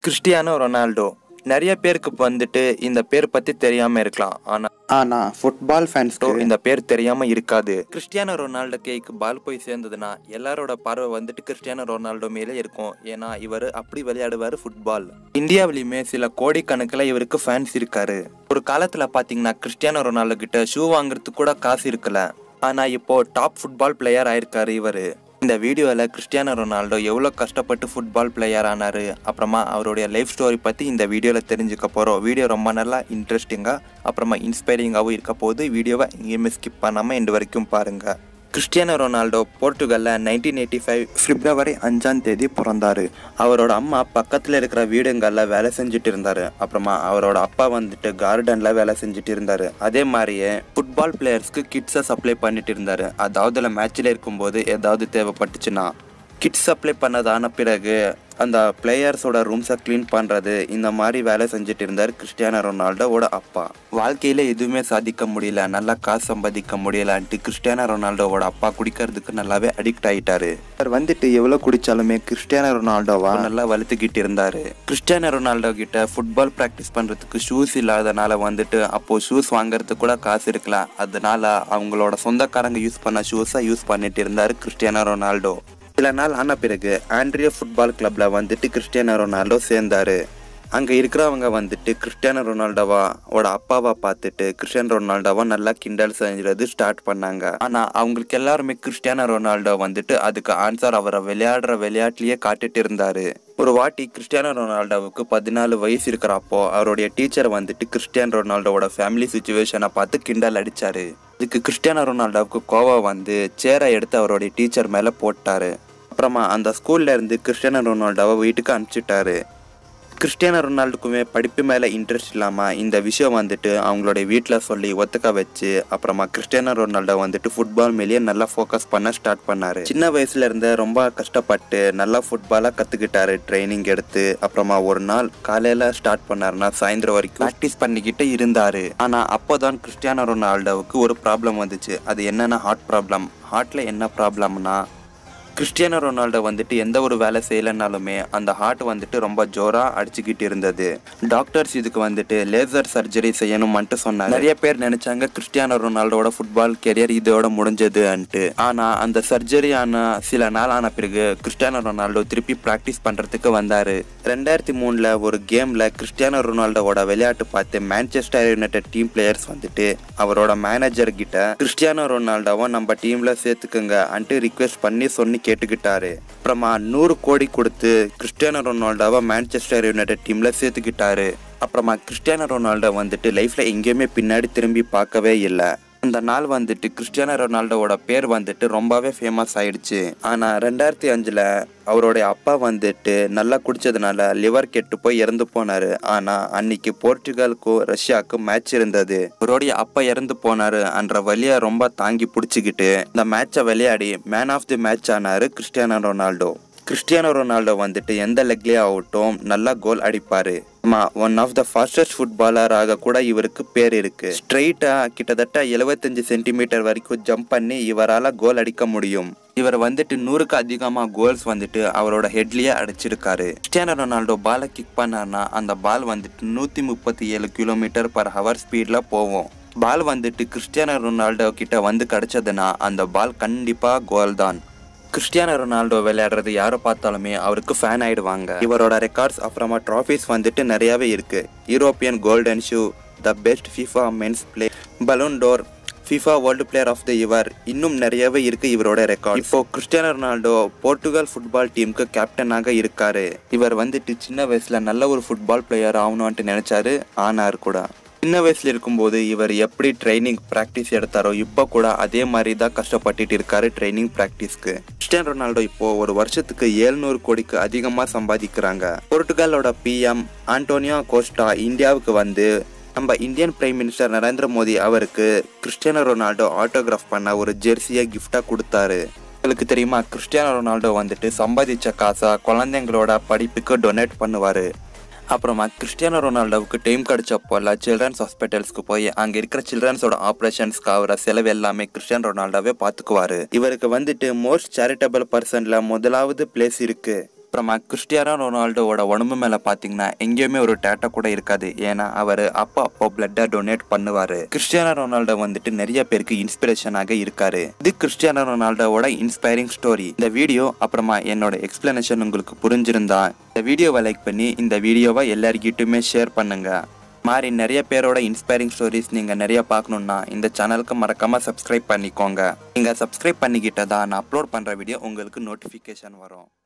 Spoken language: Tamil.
கிறிஸ்டியானோ ரொனால்டோ நிறைய பேருக்கு வந்துட்டு இந்த பேர் பத்தி தெரியாம இருக்கலாம் ஆனா ஆனா ஃபுட்பால் ஃபேன்ஸ்க்கு இந்த பேர் தெரியாம இருக்காது கிறிஸ்டியானோ ரொனால்டோ கைக்கு பால் போய் சேர்ந்ததுன்னா எல்லாரோட பார்வை வந்துட்டு கிறிஸ்டியானோ ரொனால்டோ மேலே இருக்கும் ஏன்னா இவர் அப்படி விளையாடுவாரு ஃபுட்பால் இந்தியாவிலையுமே சில கோடிக்கணக்கில் இவருக்கு ஃபேன்ஸ் இருக்காரு ஒரு காலத்துல பாத்தீங்கன்னா கிறிஸ்டியானோ ரொனால்டோ கிட்ட ஷூ வாங்குறதுக்கு கூட காசு இருக்கல ஆனா இப்போ டாப் ஃபுட்பால் பிளேயர் ஆயிருக்காரு இவரு இந்த வீடியோவில் கிறிஸ்டியானோ ரொனால்டோ எவ்வளோ கஷ்டப்பட்டு ஃபுட்பால் பிளேயர் ஆனாரு அப்புறமா அவருடைய லைஃப் ஸ்டோரி பற்றி இந்த வீடியோவில் தெரிஞ்சுக்க போகிறோம் வீடியோ ரொம்ப நல்லா இன்ட்ரெஸ்டிங்காக அப்புறமா இன்ஸ்பைரிங்காகவும் இருக்க போது வீடியோவை எங்கேயுமே ஸ்கிப் பண்ணாமல் எண்டு வரைக்கும் பாருங்கள் கிறிஸ்டியானோ ரொனால்டோ போர்ட்டுகலில் நைன்டீன் எயிட்டி ஃபைவ் பிப்ரவரி அஞ்சாம் தேதி பிறந்தாரு அவரோட அம்மா பக்கத்தில் இருக்கிற வீடுங்களில் வேலை செஞ்சுட்டு இருந்தாரு அப்புறமா அவரோட அப்பா வந்துட்டு கார்டனில் வேலை செஞ்சுட்டு இருந்தாரு அதே மாதிரியே ஃபுட்பால் பிளேயர்ஸ்க்கு கிட்ஸை சப்ளை பண்ணிட்டு இருந்தாரு அதாவது மேட்ச்சில் இருக்கும்போது ஏதாவது தேவைப்பட்டுச்சுன்னா கிட்ஸ் சப்ளை பண்ணதான பிறகு அந்த பிளேயர்ஸோட ரூம்ஸை க்ளீன் பண்ணுறது இந்த மாதிரி வேலை செஞ்சுட்டு இருந்தார் கிறிஸ்டியானோ ரொனால்டோவோட அப்பா வாழ்க்கையில் எதுவுமே சாதிக்க முடியல நல்லா காசு சம்பாதிக்க முடியலன்ட்டு கிறிஸ்டியானோ ரொனால்டோவோட அப்பா குடிக்கிறதுக்கு நல்லாவே அடிக்ட் ஆயிட்டாரு அவர் வந்துட்டு எவ்வளோ குடிச்சாலுமே கிறிஸ்டியானோ ரொனால்டோவா நல்லா வளர்த்துக்கிட்டு இருந்தாரு கிறிஸ்டியானோ ரொனால்டோ கிட்ட ஃபுட்பால் ப்ராக்டிஸ் பண்ணுறதுக்கு ஷூஸ் இல்லாதனால வந்துட்டு அப்போ ஷூஸ் வாங்குறதுக்கு கூட காசு இருக்கல அதனால அவங்களோட சொந்தக்காரங்க யூஸ் பண்ண ஷூஸை யூஸ் பண்ணிட்டு இருந்தாரு கிறிஸ்டியானோ ரொனால்டோ சில நாள் ஆன பிறகு ஆண்ட்ரியா ஃபுட்பால் கிளப்ல வந்துட்டு கிறிஸ்டியானோ ரொனால்டோ சேர்ந்தாரு அங்க இருக்கிறவங்க வந்துட்டு கிறிஸ்டியானோ ரொனால்டோவா ஓட அப்பாவை பார்த்துட்டு கிறிஸ்டியானோ ரொனால்டோவா நல்லா கிண்டல் செஞ்சுறது ஸ்டார்ட் பண்ணாங்க ஆனா அவங்களுக்கு எல்லாருமே கிறிஸ்டியானோ ரொனால்டோ வந்துட்டு அதுக்கு ஆன்சர் அவரை விளையாடுற விளையாட்டுலயே காட்டிட்டு இருந்தாரு ஒரு வாட்டி கிறிஸ்டியானோ ரொனால்டோவுக்கு பதினாலு வயசு இருக்கிறப்போ அவருடைய டீச்சர் வந்துட்டு கிறிஸ்டியானோ ரொனால்டோவோட ஃபேமிலி சுச்சுவேஷனை பார்த்து கிண்டல் அடிச்சாரு இதுக்கு கிறிஸ்டியானோ ரொனால்டோவுக்கு கோவம் வந்து சேரை எடுத்து அவருடைய டீச்சர் மேல போட்டாரு அப்புறமா அந்த ஸ்கூல்ல இருந்து கிறிஸ்டியானோ ரொனால்டோவை வீட்டுக்கு அனுப்பிச்சிட்டாரு கிறிஸ்டியானோ ரொனால்டுக்குமே படிப்பு மேலே இன்ட்ரெஸ்ட் இல்லாமல் இந்த விஷயம் வந்துட்டு அவங்களுடைய வீட்டில் சொல்லி ஒத்துக்க வச்சு அப்புறமா கிறிஸ்டியானோ ரொனால்டோ வந்துட்டு ஃபுட்பால் மேலேயே நல்லா ஃபோக்கஸ் பண்ண ஸ்டார்ட் பண்ணாரு சின்ன வயசுல இருந்தே ரொம்ப கஷ்டப்பட்டு நல்லா ஃபுட்பாலாக கற்றுக்கிட்டாரு ட்ரைனிங் எடுத்து அப்புறமா ஒரு நாள் காலையில் ஸ்டார்ட் பண்ணாருன்னா சாயந்தரம் வரைக்கும் ப்ராக்டிஸ் பண்ணிக்கிட்டு இருந்தாரு ஆனால் அப்போதான் கிறிஸ்டியானோ ரொனால்டோவுக்கு ஒரு ப்ராப்ளம் வந்துச்சு அது என்னன்னா ஹார்ட் ப்ராப்ளம் ஹார்ட்டில் என்ன ப்ராப்ளம்னா கிறிஸ்டியானோ ரொனால்டோ வந்துட்டு எந்த ஒரு வேலை செய்யலைனாலுமே அந்த ஹார்ட் வந்துட்டு ரொம்ப ஜோரா அடிச்சுக்கிட்டு இருந்தது டாக்டர்ஸ் இதுக்கு வந்துட்டு லேசர் சர்ஜரி செய்யணும்ன்ட்டு சொன்னாங்க நிறைய பேர் நினைச்சாங்க கிறிஸ்டியானோ ரொனால்டோட ஃபுட்பால் கெரியர் இதோட முடிஞ்சதுன்ட்டு ஆனா அந்த சர்ஜரி ஆன சில நாள் ஆன பிறகு கிறிஸ்டியானோ ரொனால்டோ திருப்பி பிராக்டிஸ் பண்றதுக்கு வந்தாரு ரெண்டாயிரத்தி மூணுல ஒரு கேம்ல கிறிஸ்டியானோ ரொனால்டோவோட விளையாட்டு பார்த்து மான்செஸ்டர் யுனைடெட் டீம் பிளேயர்ஸ் வந்துட்டு அவரோட மேனேஜர் கிட்ட கிறிஸ்டியானோ ரொனால்டோவை நம்ம டீம்ல சேர்த்துக்குங்க அன்ட்டு ரிக்வெஸ்ட் பண்ணி சொன்னி கேட்டுக்கிட்டாரு அப்புறமா நூறு கோடி கொடுத்து கிறிஸ்டியானோ ரொனால்டோவை மான்செஸ்டர் யுனைடெட் டீம்ல சேர்த்துக்கிட்டாரு அப்புறமா கிறிஸ்டியானோ ரொனால்டோ வந்துட்டு லைஃப்ல எங்கேயுமே பின்னாடி திரும்பி பார்க்கவே இல்லை அந்த நாள் வந்துட்டு கிறிஸ்டியானோ ரொனால்டோவோட பேர் வந்துட்டு ரொம்பவே ஃபேமஸ் ஆயிடுச்சு ஆனா ரெண்டாயிரத்தி அஞ்சுல அவருடைய அப்பா வந்துட்டு நல்லா குடிச்சதுனால லிவர் கெட்டு போய் இறந்து போனாரு ஆனா அன்னைக்கு போர்ச்சுகலுக்கும் ரஷ்யாவுக்கும் மேட்ச் இருந்தது அவருடைய அப்பா இறந்து போனாரு என்ற வழியை ரொம்ப தாங்கி பிடிச்சிக்கிட்டு இந்த மேட்சை விளையாடி மேன் ஆஃப் தி மேட்ச் ஆனாரு கிறிஸ்டியானோ ரொனால்டோ கிறிஸ்டியானோ ரொனால்டோ வந்துட்டு எந்த லெக்லேயே ஆகட்டும் நல்லா கோல் அடிப்பாரு ஆமா ஒன் ஆஃப் த ஃபாஸ்டஸ்ட் ஃபுட்பாலராக கூட இவருக்கு பேர் இருக்கு ஸ்ட்ரைட்டா கிட்டத்தட்ட எழுபத்தஞ்சு சென்டிமீட்டர் வரைக்கும் ஜம்ப் பண்ணி இவரால கோல் அடிக்க முடியும் இவர் வந்துட்டு நூறுக்கு அதிகமா கோல்ஸ் வந்துட்டு அவரோட ஹெட்லயே அடிச்சிருக்காரு கிறிஸ்டியானோ ரொனால்டோ பாலை கிக் பண்ணார்னா அந்த பால் வந்துட்டு நூத்தி முப்பத்தி ஏழு கிலோமீட்டர் பர் ஹவர் ஸ்பீட்ல போகும் பால் வந்துட்டு கிறிஸ்டியானோ ரொனால்டோ கிட்ட வந்து கிடைச்சதுன்னா அந்த பால் கண்டிப்பா கோல் தான் கிறிஸ்டியானோ ரொனால்டோ விளையாடுறது யாரை பார்த்தாலுமே அவருக்கு ஃபேன் ஆயிடுவாங்க இவரோட ரெக்கார்ட்ஸ் அப்புறமா ட்ராஃபிஸ் வந்துட்டு நிறையவே இருக்கு European golden shoe the best FIFA men's play Ballon d'Or FIFA world player of the இவர் இன்னும் நிறையவே இருக்கு இவரோட ரெக்கார்ட் இப்போ கிறிஸ்டியானோ ரொனால்டோ போர்ச்சுகல் ஃபுட்பால் டீமுக்கு கேப்டனாக இருக்காரு இவர் வந்துட்டு சின்ன வயசுல நல்ல ஒரு ஃபுட்பால் பிளேயர் ஆகணும்னு நினைச்சாரு ஆனார் கூட சின்ன வயசுல இருக்கும்போது இவர் எப்படி ட்ரைனிங் ப்ராக்டிஸ் எடுத்தாரோ இப்போ கூட அதே மாதிரி தான் கஷ்டப்பட்டுட்டு இருக்காரு ட்ரைனிங் ப்ராக்டிஸ்க்கு கிறிஸ்டியன் ரொனால்டோ இப்போ ஒரு வருஷத்துக்கு ஏழ்நூறு கோடிக்கு அதிகமாக சம்பாதிக்கிறாங்க போர்ட்டுகலோட பிஎம் ஆண்டோனியோ கோஸ்டா இந்தியாவுக்கு வந்து நம்ம Indian prime minister Narendra Modi அவருக்கு கிறிஸ்டியானோ ரொனால்டோ ஆட்டோகிராஃப் பண்ண ஒரு ஜெர்சியை கிஃப்டா கொடுத்தாரு உங்களுக்கு தெரியுமா கிறிஸ்டியானோ ரொனால்டோ வந்துட்டு சம்பாதிச்ச காசை குழந்தைங்களோட படிப்புக்கு டொனேட் பண்ணுவாரு அப்புறமா கிறிஸ்டியானோ ரொனால்டோவுக்கு டைம் கிடைச்சப்போல்லாம் சில்ட்ரன்ஸ் ஹாஸ்பிட்டல்ஸ்க்கு போய் அங்கே இருக்கிற சில்ட்ரன்ஸோட ஆப்ரேஷன்ஸ்க்கு ஆகிற செலவு எல்லாமே கிறிஸ்டியானோ ரொனால்டோவே பார்த்துக்குவாரு இவருக்கு வந்துட்டு மோஸ்ட் சேரிட்டபிள் பர்சன்ல முதலாவது பிளேஸ் இருக்கு அப்புறமா கிறிஸ்டியானோ ரொனால்டோவோட உடம்பு மேல பாத்தீங்கன்னா எங்கேயுமே ஒரு டேட்டா கூட இருக்காது ஏன்னா அவர் அப்போ அப்போ பிளட்டை டொனேட் பண்ணுவாரு கிறிஸ்டியானோ ரொனால்டோ வந்துட்டு நிறைய பேருக்கு இன்ஸ்பிரேஷனாக இருக்காரு இது கிறிஸ்டியானோ ரொனால்டோவோட இன்ஸ்பைரிங் ஸ்டோரி இந்த வீடியோ அப்புறமா என்னோட எக்ஸ்பிளனேஷன் உங்களுக்கு புரிஞ்சிருந்தா இந்த வீடியோவை லைக் பண்ணி இந்த வீடியோவை எல்லாருக்கிட்டுமே ஷேர் பண்ணுங்க மாதிரி நிறைய பேரோட இன்ஸ்பைரிங் ஸ்டோரிஸ் நீங்கள் நிறைய பார்க்கணுன்னா இந்த சேனலுக்கு மறக்காமல் சப்ஸ்கிரைப் பண்ணிக்கோங்க நீங்கள் சப்ஸ்கிரைப் பண்ணிக்கிட்டதா நான் அப்லோட் பண்ணுற வீடியோ உங்களுக்கு நோட்டிஃபிகேஷன் வரும்